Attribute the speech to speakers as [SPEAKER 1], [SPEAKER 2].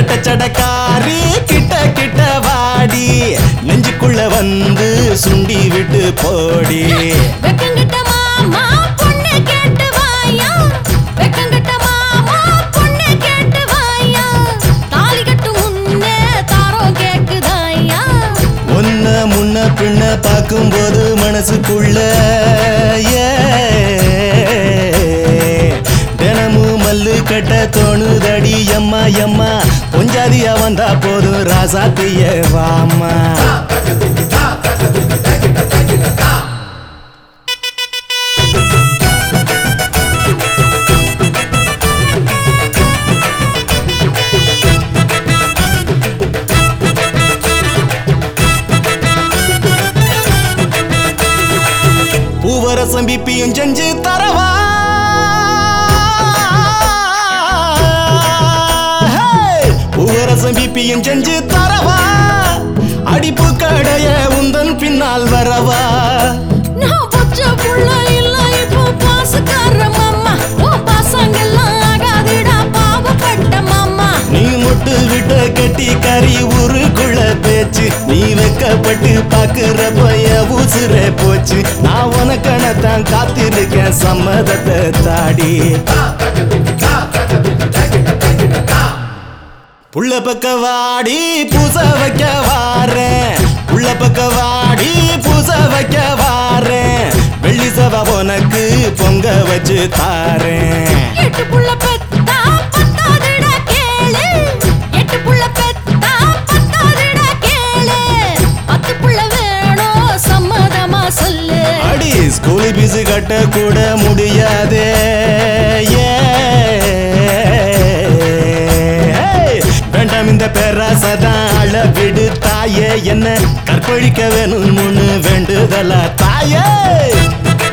[SPEAKER 1] ரெட்ட சடக்காரி கிட்ட கிட்ட வாடி நெஞ்சுக்குள்ள வந்து சுண்டி விட்டு போடி
[SPEAKER 2] வெக்கங்கிட்ட மாமா பொண்ணு கேட்டு வாயா வெக்கங்கிட்ட மாமா பொண்ணு கேட்டு வாயா தாலி கட்டு முன்னே தாரம் கேக்குதாயா
[SPEAKER 1] ஒன்ன முன்ன பின்ன பார்க்கும்போது மனசுக்குள்ள ஏ, தினமும் மல்லு கட்ட தோணுதடி எம்மா எம்மா பொஞ்சாதியா வந்தா போதும் ராசாத்திய வாமா பூவரசம் பிப்பியும் செஞ்சு தரவா ஹே! பூவரசம் பிப்பியும் செஞ்சு தரவா அடிப்பு கடைய உந்தன் பின்னால் வரவா
[SPEAKER 2] நான் பச்சை புள்ள இல்ல இப்போ பாசக்கார மாமா உன் பாசங்கெல்லாம் ஆகாதுடா பாவப்பட்ட மாமா
[SPEAKER 1] நீ முட்டு விட்ட கட்டி கறி ஊருக்குள்ள பேச்சு நீ வெக்கப்பட்டு பாக்குற பைய உசுர போச்சு நான் உனக்கணத்தான் காத்திருக்கேன் சம்மதத்தை தாடி புள்ள பக்க வாடி பூச வைக்க வாரேன் புள்ள பக்க வாடி பூச வைக்க வாரேன் வெள்ளி சவ உனக்கு பொங்க வச்சு தாரேன்
[SPEAKER 2] எட்டு புள்ள பெத்தா பத்தாதுடா கேளு எட்டு புள்ள பெத்தா பத்தாதுடா கேளு பத்து புள்ள வேணும் சம்மதமா சொல்லு
[SPEAKER 1] அடி ஸ்கூல் பீஸ் கட்ட கூட முடியாதே ஏய், வேண்டாம் இந்த பேராசதான் அள விடு தாயே என்ன கற்பழிக்க வேணும்னு வேண்டுதலா தாயே